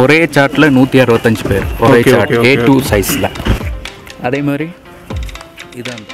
ஒரே சார்ட்டில் நூற்றி அறுபத்தஞ்சு பேர் ஒரே Okay, chart okay, A okay, two சைஸில் அதே மாதிரி இதான்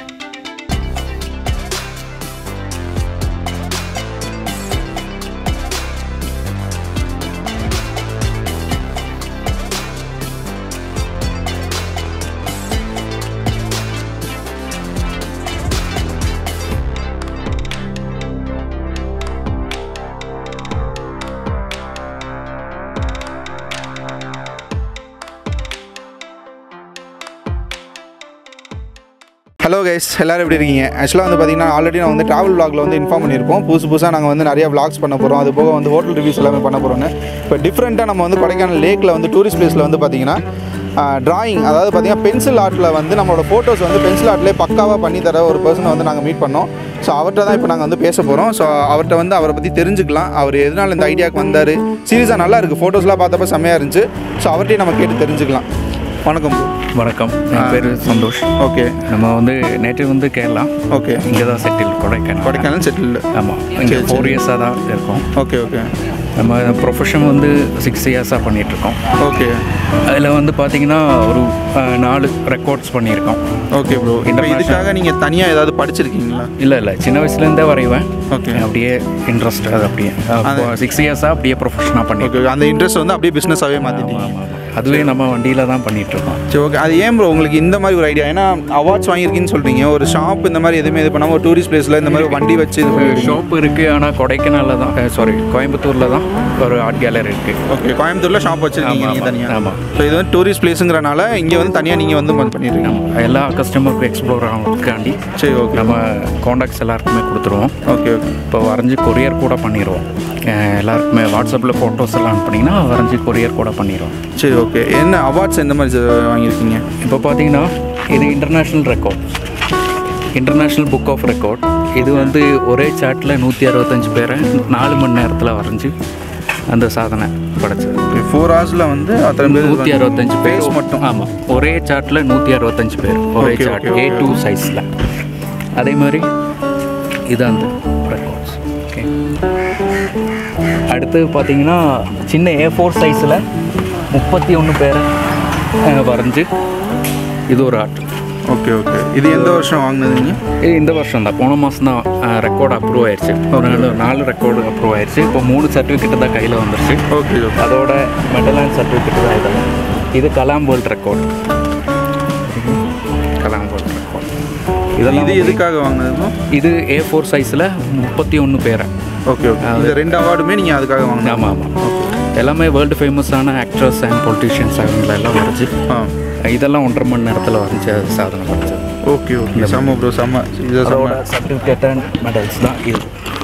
ஹலோ கைஸ் எல்லாரும் எப்படி இருக்கீங்க ஆக்சுவலாக வந்து பார்த்தீங்கன்னா ஆல்ரெடி நான் வந்து ட்ராவல் vlogல வந்து இன்ஃபார்ம் பண்ணியிருப்போம் புதுசு புதுசாக நாங்கள் வந்து நிறைய vlogs பண்ண போகிறோம் அது போக வந்து ஹோட்டல் ரிவ்யூஸ் எல்லாமே பண்ண போகிறோன்னு இப்போ டிஃப்ரெண்ட்டாக நம்ம வந்து கொடைக்கானல் லேக்கில் வந்து டூரிஸ்ட் பிளேஸில் வந்து பார்த்தீங்கன்னா டிராயிங் அதாவது பார்த்தீங்கன்னா பென்சில் ஆர்ட்டில் வந்து நம்மளோட ஃபோட்டோஸ் வந்து பென்சில் ஆர்ட்லேயே பக்காவாக பண்ணி தர ஒரு பர்சனை வந்து நாங்கள் மீட் பண்ணோம் ஸோ அவர்கிட்ட தான் இப்போ நாங்கள் வந்து பேச போகிறோம் ஸோ அவர்கிட்ட வந்து அவரை பற்றி தெரிஞ்சுக்கலாம் அவர் எதனால் இந்த ஐடியாவுக்கு வந்தார் சீரியஸாக நல்லா இருக்குது ஃபோட்டோஸ்லாம் பார்த்தப்ப செம்மையாக இருந்துச்சு ஸோ அவர்கிட்டயே நம்ம கேட்டு தெரிஞ்சுக்கலாம் வணக்கம் வணக்கம் என் பேர் சந்தோஷ் ஓகே நம்ம வந்து நேற்று வந்து கேரளா ஓகே இங்கே தான் செட்டில் கொடைக்கானல் கொடைக்கானல் செட்டில்டு ஆமாம் இங்கே ஃபோர் இயர்ஸாக தான் இருக்கோம் ஓகே ஓகே நம்ம ப்ரொஃபஷன் வந்து சிக்ஸ் இயர்ஸாக பண்ணிகிட்ருக்கோம் ஓகே அதில் வந்து பார்த்தீங்கன்னா ஒரு அஹ், நாலு ரெக்கார்ட்ஸ் பண்ணியிருக்கோம் ஓகே ப்ரோ இப்போ இதுக்காக நீங்கள் தனியாக ஏதாவது படிச்சிருக்கீங்களா இல்லை இல்லை சின்ன வயசுலேருந்தே வரைவேன் ஓகே அப்படியே இன்ட்ரெஸ்ட் அது அப்படியே சிக்ஸ் இயர்ஸாக அப்படியே ப்ரொஃபஷனாக பண்ணிட்டு ஓகே அந்த இன்ட்ரெஸ்ட் வந்து அப்படியே பிஸ்னஸாகவே மாற்றிட்டீங்க அதுவே நம்ம வண்டியில் தான் பண்ணிட்டு இருக்கோம் சரி ஓகே அது ஏன் ப்ரோ உங்களுக்கு இந்த மாதிரி ஒரு ஐடியா ஏன்னா அவார்ட்ஸ் வாங்கியிருக்கீங்கன்னு சொல்கிறீங்க ஒரு ஷாப் இந்த மாதிரி எதுவுமே இது பண்ணாமல் ஒரு டூரிஸ்ட் பிளேஸில் இந்த மாதிரி வண்டி வச்சு இது பண்ணிருக்கீங்க ஷாப் இருக்குது ஆனால் கொடைக்கானலில் தான் சாரி கோயம்புத்தூரில் தான் ஒரு ஆர்ட் கேலரி இருக்குது ஓகே கோயம்புத்தூரில் ஷாப் வச்சுருக்கீங்க ஆமா, நீங்கள் ஆமா, தனியாக ஆமா. ஸோ இது வந்து டூரிஸ்ட் பிளேஸுங்கிறனால இங்கே வந்து தனியாக நீங்கள் வந்து பண்ணிடுறீங்க எல்லா கஸ்டமருக்கும் எக்ஸ்ப்ளோர் ஆகிறதுக்காண்டி சரி ஓகே நம்ம காண்டாக்ட்ஸ் எல்லாருக்குமே கொடுத்துருவோம் ஓகே ஓகே இப்போ வரைஞ்சி கொரியர் கூட பண்ணிடுவோம் அஹ் எல்லாருக்குமே வாட்ஸ்அப்பில் ஃபோட்டோஸ் எல்லாம் அனுப்புனீங்கன்னா வரைஞ்சி கொரியர் கூட பண்ணிடுவோம் சரி ஓகே என்ன அவார்ட்ஸ் எந்த மாதிரி இது வாங்கியிருக்கீங்க இப்போ பார்த்தீங்கன்னா இது international record international book of record இது வந்து ஒரே சாட்டில் நூற்றி அறுபத்தஞ்சு பேரை நாலு மணி நேரத்தில் வரைஞ்சி அந்த சாதனை படைச்சது ஃபோர் ஹவர்ஸில் வந்து அத்தனை பேர் நூற்றி அறுபத்தஞ்சு பேர் Face மட்டும். ஆமாம் ஒரே சார்ட்டில் நூற்றி அறுபத்தஞ்சு பேர் ஒரே Okay, chart okay, A two சைஸில் அதே மாதிரி இது அந்த ரெக்கார்ட்ஸ் ஓகே அடுத்து பார்த்தீங்கன்னா சின்ன ஏ ஃபோர் சைஸில் முப்பத்தி ஒன்று பேரை அஹ், வரைஞ்சி இது ஒரு ஆர்ட் ஓகே ஓகே இது எந்த வருஷம் வாங்கினதுங்க இது இந்த வருஷம் தான் போன மாதம் தான் ரெக்கார்டு அப்ரூவ் ஆயிடுச்சு ஒரு நாலு நாலு ரெக்கார்டு அப்ரூவ் ஆயிடுச்சு இப்போ மூணு சர்டிஃபிகேட் தான் கையில் வந்துருச்சு ஓகே ஓகே அதோட மெடல் அண்ட் சர்டிஃபிகேட் தான் இது இது Kalam world record Kalam world record இதெல்லாம் இது எதுக்காக வாங்கினது இது ஏ ஃபோர் சைஸில் முப்பத்தி ஒன்று பேரை ஓகே ஓகே இந்த ரெண்டு அவார்டுமே நீங்கள் அதுக்காக வாங்கினா ஆமாம் ஆமாம் எல்லாமே வேர்ல்டு ஃபேமஸான ஆக்ட்ரஸ் அண்ட் பொலிட்டிஷியன்ஸ் அவங்கள எல்லாம் வரைஞ்சி ஆ இதெல்லாம் ஒன்றரை மணி நேரத்தில் வரைஞ்ச சாதனை படித்தது ஓகே ஓகே செம்ம ப்ரோ செம்ம இது அதோட செம்ம சர்டிஃபிகேட் அண்ட் மெடல்ஸ் தான் இது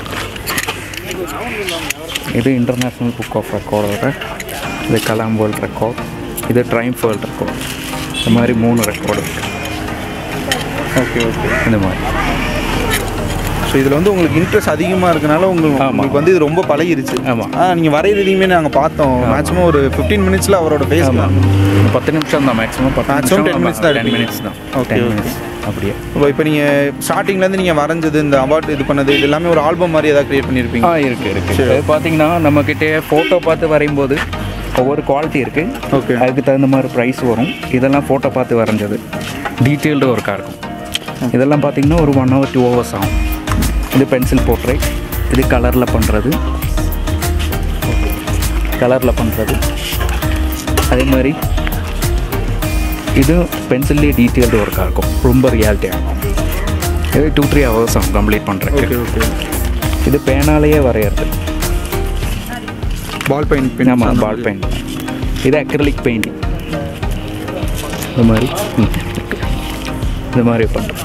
இது இன்டர்நேஷ்னல் புக் ஆஃப் ரெக்கார்டோட இது கலாம் வேர்ல்ட் ரெக்கார்ட் இது ட்ரைம்ஃப் வேர்ல்ட் ரெக்கார்ட் இந்த மாதிரி மூணு ரெக்கார்டு இருக்குது ஓகே ஓகே இந்த மாதிரி ஸோ இதில் வந்து உங்களுக்கு இன்ட்ரெஸ்ட் அதிகமாக இருக்கனால உங்களுக்கு ஆமா. உங்களுக்கு வந்து இது ரொம்ப பழகிருச்சு ஆமாம் ஆ நீங்கள் வரையிறதையுமே நாங்கள் பார்த்தோம் மேக்ஸிமம் ஒரு ஃபிஃப்டீன் மினிட்ஸில் அவரோட ஃபேஸ் ஆமாம் பத்து நிமிஷம் தான் மேக்ஸிமம் பத்து Maximum நிமிஷம் 10 minutes தான் டென் எடுப்பீங்க. மினிட்ஸ் தான் Okay, டென் okay. மினிட்ஸ் அப்படியே இப்போ இப்போ நீங்கள் ஸ்டார்டிங்லேருந்து நீங்கள் வரைஞ்சது இந்த அவார்ட் இது பண்ணது இது எல்லாமே ஒரு ஆல்பம் மாதிரி ஏதாவது க்ரியேட் பண்ணியிருப்பீங்க ஆ இருக்குது இருக்குது இது பார்த்தீங்கன்னா நம்மக்கிட்ட ஃபோட்டோ பார்த்து வரையும்போது ஒவ்வொரு குவாலிட்டி இருக்குது ஓகே அதுக்கு தகுந்த மாதிரி ப்ரைஸ் வரும் இதெல்லாம் ஃபோட்டோ பார்த்து வரைஞ்சது டீட்டெயில்டு ஒர்க்காக இருக்கும் இதெல்லாம் பார்த்தீங்கன்னா ஒரு ஒன் ஹவர் டூ ஹவர்ஸ் ஆகும் இது பென்சில் போர்ட்ரேட் இது கலரில் பண்ணுறது கலரில் பண்ணுறது அதே மாதிரி இது பென்சில்லே டீட்டெயில்டு ஒர்க்காக இருக்கும் ரொம்ப ரியாலிட்டியாக இருக்கும் இது டூ த்ரீ ஹவர்ஸ் ஆகும் கம்ப்ளீட் பண்ணுறதுக்கு ஓகே ஓகே இது பேனாலேயே வரைகிறது பால் பெயிண்ட் பெயிண்ட் ஆமாம் பால் பெயிண்ட் இது அக்ரலிக் பெயிண்டிங் இந்த மாதிரி ம், இருக்கு. இந்த மாதிரி பண்ணுறது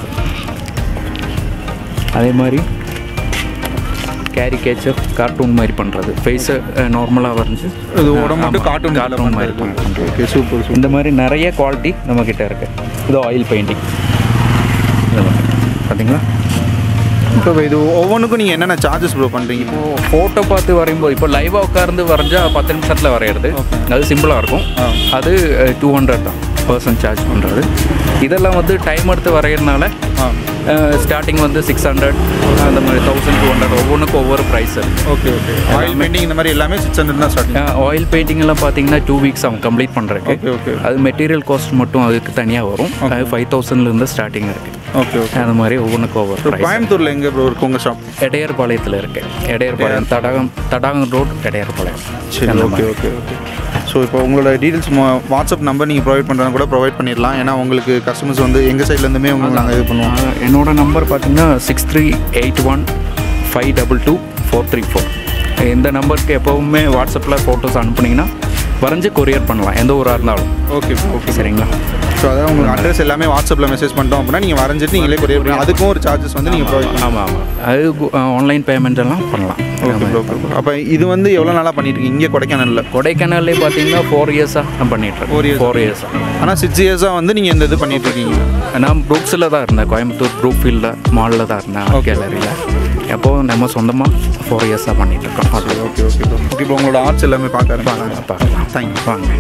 அதே மாதிரி கேரிகேச்சர் கார்ட்டூன் மாதிரி பண்ணுறது ஃபேஸை நார்மலாக வரைஞ்சி இது உடம்பு மட்டும் கார்ட்டூன் கார்ட்டூன் மாதிரி பண்ணுறது ஓகே சூப்பர் சூப்பர் இந்த மாதிரி நிறைய குவாலிட்டி நம்மக்கிட்ட இருக்குது இது ஆயில் பெயிண்டிங் இந்த மாதிரி பார்த்தீங்களா இப்போ இது ஒவ்வொன்றுக்கும் நீங்கள் என்னென்ன சார்ஜஸ் ப்ரோ பண்ணுறீங்க இப்போ ஃபோட்டோ பார்த்து வரையும்போது இப்போ லைவாக உட்கார்ந்து வரைஞ்சா பத்து நிமிஷத்தில் வரைகிறது அது சிம்பிளாக இருக்கும் ஆ. அது டூ ஹண்ட்ரட் தான் பர்சன் சார்ஜ் பண்ணுறது இதெல்லாம் வந்து டைம் எடுத்து வரைகிறதுனால ஆ ஸ்டார்டிங் வந்து சிக்ஸ் ஹண்ட்ரட் அந்த மாதிரி தௌசண்ட் டூ ஹண்ட்ரட் ஒவ்வொன்றுக்கும் ஒவ்வொரு price okay okay oil painting இந்த மாதிரி எல்லாமே சிக்ஸ் ஹண்ட்ரட் தான் ஸ்டார்டிங் ஆயில் பெயிண்டிங் எல்லாம் பார்த்தீங்கன்னா டூ வீக்ஸ் அவங்க கம்ப்ளீட் பண்ணுறதுக்கு ஓகே ஓகே அது மெட்டீரியல் காஸ்ட் மட்டும் அதுக்கு தனியாக வரும் அது ஃபைவ் தௌசண்ட்லேருந்து ஸ்டார்டிங் இருக்குது ஓகே ஓகே அந்த மாதிரி ஒவ்வொன்றுக்கும் ஒவ்வொரு ப்ரைஸ் கோயம்புத்தூரில் எங்கே ப்ரோ இருக்கு உங்கள் ஷாப் எடையர்பாளையத்தில் இருக்கு எடையர்பாளையம் தடாகம் தடாகம் ரோட் எடையர்பாளையம் சரி அந்த ஓகே ஓகே ஓகே ஸோ இப்போ உங்களோட டீட்டெயில்ஸ் வாட்ஸ்அப் நம்பர் நீங்கள் ப்ரொவைட் பண்ணுறதா கூட ப்ரொவைட் பண்ணிடலாம் ஏன்னா உங்களுக்கு கஸ்டமர்ஸ் வந்து எங்கள் சைட்லேருந்துமே உங்களுக்கு நாங்கள் இது பண்ணுவோம் ஆஹ் என்னோட நம்பர் பார்த்தீங்கன்னா six three eight one five double two four three four இந்த நம்பருக்கு எப்போவுமே வாட்ஸ்அப்பில் ஃபோட்டோஸ் அனுப்புனீங்கன்னா வரைஞ்சி கொரியர் பண்ணலாம் எந்த ஊராக இருந்தாலும் ஓகே ஓகே சரிங்களா ஸோ அதாவது உங்களுக்கு அட்ரஸ் எல்லாமே வாட்ஸ்அப்பில் மெசேஜ் பண்ணிட்டோம் அப்படின்னா நீங்கள் வரைஞ்சிட்டு நீங்களே கொரியர் பண்ணலாம் அதுக்கும் ஒரு சார்ஜஸ் வந்து நீங்கள் ப்ரொவைட் பண்ணலாம் ஆமாம் ஆமாம் அது ஆன்லைன் பேமெண்ட் எல்லாம் பண்ணலாம் ஓகே ஓகே அப்போ இது வந்து எவ்வளோ நாளாக பண்ணிட்டு இருக்கீங்க இங்கே கொடைக்கானலில் கொடைக்கானல்லே பார்த்தீங்கன்னா ஃபோர் இயர்ஸாக நான் பண்ணிட்டுருக்கேன் Four years. ஃபோர் இயர்ஸாக ஆனால் சிக்ஸ் இயர்ஸாக வந்து நீங்கள் இந்த இது பண்ணிட்டு இருக்கீங்க நான் ப்ரூக்ஸில் தான் இருந்தேன் கோயம்புத்தூர் ப்ரூக்ஃபீல்டில் மாலில் தான் இருந்தேன் கேலரியில் எப்போவும் நம்ம சொந்தமாக ஃபோர் இயர்ஸாக பண்ணிகிட்ருக்கோம் ஓகே ஓகே ஓகே ஓகே இப்போ உங்களோட ஆர்ட்ஸ் எல்லாமே பார்க்க ஆரம்பிப்பாங்க பார்க்கலாம் தேங்க்யூ வாங்க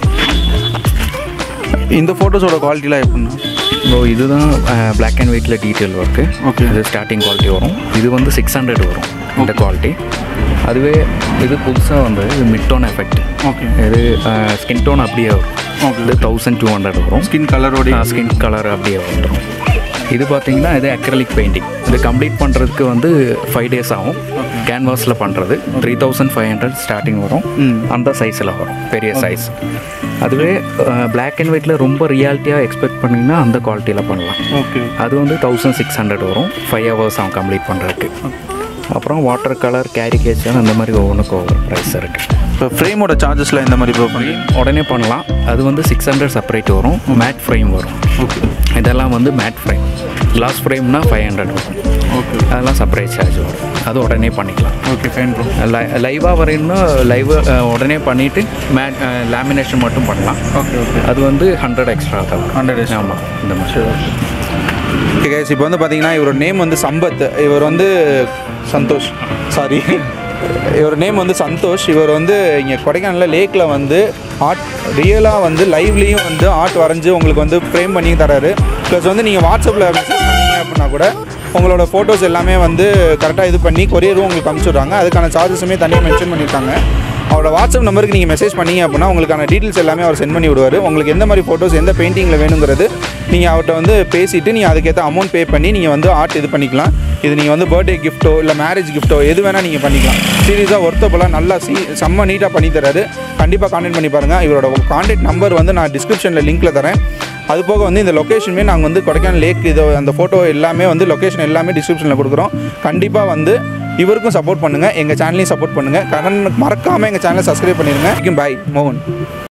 இந்த ஃபோட்டோஸோட குவாலிட்டிலாம் எப்படின்னா ஸோ இதுதான் பிளாக் அண்ட் ஒயிட்டில் டீட்டெயில் ஒர்க்கு Okay. இது ஸ்டார்டிங் குவாலிட்டி வரும் இது வந்து சிக்ஸ் ஹண்ட்ரட் வரும் இந்த குவாலிட்டி அதுவே இது புதுசாக வந்து இது மிட் டோன் எஃபெக்ட் ஓகே இது ஸ்கின் டோன் அப்படியே வரும் Okay. இது தௌசண்ட் டூ ஹண்ட்ரட் வரும் ஸ்கின் கலரோட ஸ்கின் கலர் அப்படியே வந்துடும் இது பார்த்தீங்கன்னா இது அக்ரலிக் பெயிண்டிங் இது கம்ப்ளீட் பண்ணுறதுக்கு வந்து ஃபைவ் டேஸ் ஆகும் கேன்வாஸில் பண்ணுறது three thousand five hundred starting வரும் ம் அந்த சைஸில் வரும் பெரிய சைஸ் அதுவே பிளாக் அண்ட் ஒயிட்டில் ரொம்ப ரியாலிட்டியாக எக்ஸ்பெக்ட் பண்ணிங்கன்னா அந்த குவாலிட்டியில் பண்ணலாம் ஓகே அது வந்து தௌசண்ட் சிக்ஸ் ஹண்ட்ரட் வரும் ஃபைவ் ஹவர்ஸ் ஆகும் கம்ப்ளீட் பண்ணுறதுக்கு அப்புறம் வாட்டர் கலர் கேரிகேஷன் அந்த மாதிரி ஒவ்வொன்றுக்கும் ஒவ்வொரு ப்ரைஸ் இருக்குது இப்போ ஃப்ரேமோட சார்ஜஸ்லாம் இந்த மாதிரி ப்ரோ பண்ணி உடனே பண்ணலாம் அது வந்து சிக்ஸ் ஹண்ட்ரட் செப்பரேட் வரும் மேட் ஃப்ரேம் வரும் ஓகே இதெல்லாம் வந்து மேட் ஃப்ரேம் கிளாஸ் ஃப்ரேம்னா ஃபைவ் ஹண்ட்ரட் வரும் ஓகே அதெல்லாம் செப்பரேட் சார்ஜ் வரும் அது உடனே பண்ணிக்கலாம் ஓகே ஃபைன் ப்ரோ லைவாக வரையணும்னா லைவ் உடனே பண்ணிவிட்டு மேட் லேமினேஷன் மட்டும் பண்ணலாம் ஓகே ஓகே அது வந்து ஹண்ட்ரட் எக்ஸ்ட்ரா தான் வரும். 100 extra. ஆமாம் இந்த மாதிரி ஓகே கைஸ் இப்போ வந்து பார்த்தீங்கன்னா இவரோட நேம் வந்து சம்பத் இவர் வந்து சந்தோஷ் சாரி இவர் நேம் வந்து சந்தோஷ் இவர் வந்து இங்கே கொடைக்கானலில் லேக்கில் வந்து ஆர்ட் ரியலாக வந்து லைவ்லேயும் வந்து ஆர்ட் வரைஞ்சி உங்களுக்கு வந்து ஃப்ரேம் பண்ணி தராரு ப்ளஸ் வந்து நீங்கள் வாட்ஸ்அப்பில் மெசேஜ் பண்ணீங்க அப்படின்னா கூட உங்களோட ஃபோட்டோஸ் எல்லாமே வந்து கரெக்டாக இது பண்ணி கொரியரும் உங்களுக்கு அனுப்பிச்சுட்றாங்க அதுக்கான சார்ஜஸுமே தனியாக மென்ஷன் பண்ணியிருக்காங்க அவரோட வாட்ஸ்அப் நம்பருக்கு நீங்கள் மெசேஜ் பண்ணீங்க அப்படின்னா உங்களுக்கான டீட்டெயில்ஸ் எல்லாமே அவர் சென்ட் பண்ணி விடுவார் உங்களுக்கு எந்த மாதிரி ஃபோட்டோஸ் எந்த பெயிண்டிங்கில் வேணுங்கிறது நீங்கள் அவர்கிட்ட வந்து பேசிவிட்டு நீங்கள் அதுக்கேற்ற அமௌண்ட் பே பண்ணி நீங்கள் வந்து ஆர்ட் இது பண்ணிக்கலாம் இது நீங்கள் வந்து பர்த்டே கிஃப்ட்டோ இல்லை மேரேஜ் கிஃப்ட்டோ எது வேணால் நீங்கள் பண்ணிக்கலாம் சீரியஸாக ஒர்த்தபுளாக நல்லா சி செம்ம நீட்டாக பண்ணி தராரு கண்டிப்பாக கான்டாக்ட் பண்ணி பாருங்கள் இவரோட கான்டாக்ட் நம்பர் வந்து நான் டிஸ்கிரிப்ஷனில் லிங்க்கில் தரேன் அது போக வந்து இந்த லொக்கேஷனுமே நாங்கள் வந்து கொடைக்கானல் லேக் இது அந்த ஃபோட்டோ எல்லாமே வந்து லொக்கேஷன் எல்லாமே டிஸ்கிரிப்ஷனில் கொடுக்குறோம் கண்டிப்பாக வந்து இவருக்கும் சப்போர்ட் பண்ணுங்கள் எங்கள் சேனலையும் சப்போர்ட் பண்ணுங்கள் கரண் மறக்காமல் எங்கள் சேனலை சப்ஸ்கிரைப் பண்ணிடுங்க பாய் மோகன்